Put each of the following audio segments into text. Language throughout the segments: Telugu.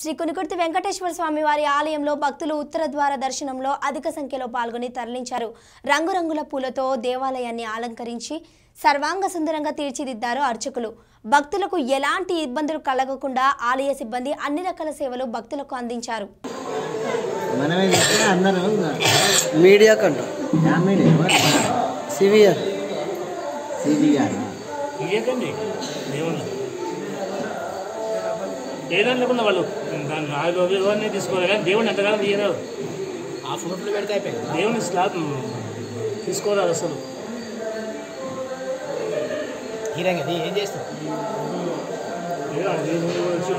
శ్రీ కునికుర్తి వెంకటేశ్వర స్వామి వారి ఆలయంలో భక్తులు ఉత్తర ద్వార దర్శనంలో అధిక సంఖ్యలో పాల్గొని తరలించారు రంగురంగుల పూలతో దేవాలయాన్ని అలంకరించి సర్వాంగ సుందరంగా తీర్చిదిద్దారు అర్చకులు భక్తులకు ఎలాంటి ఇబ్బందులు కలగకుండా ఆలయ సిబ్బంది అన్ని రకాల సేవలు భక్తులకు అందించారు మనమే చెప్తే అందరూ మీడియా కంట ఫ్యామిలీ సివియర్ సిబి గారు ఇయ్యకండి దేవుళ్ళు ఏదైనా లేకుండా వాళ్ళు దాన్ని ఆయిల్ ఇవన్నీ తీసుకోవాలి కానీ దేవుని ఎంతకాలం తీయరు ఆ ఫోటోలు పెడితే అయిపోయింది దేవుని స్లాబ్ తీసుకోరాదు అసలు హీరంగా ఏం చేస్తావు ఏదో ఆ దేవుని గురించి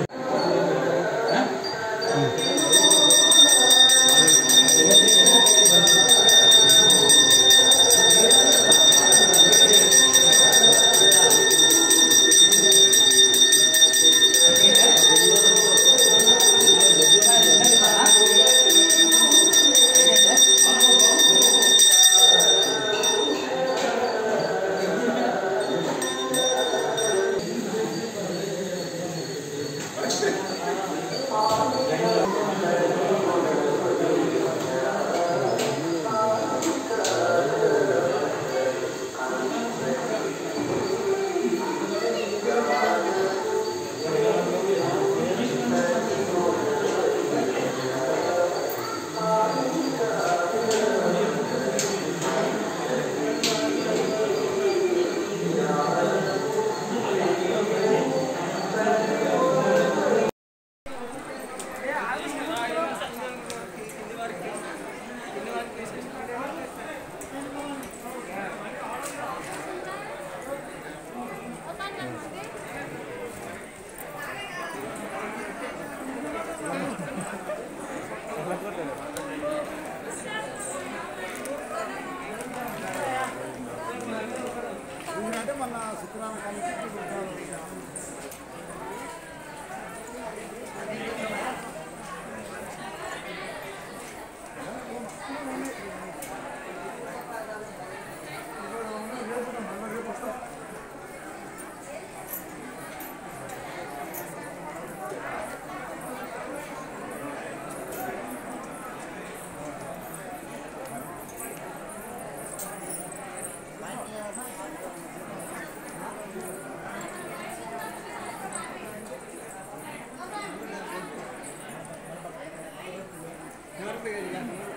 ఎవరు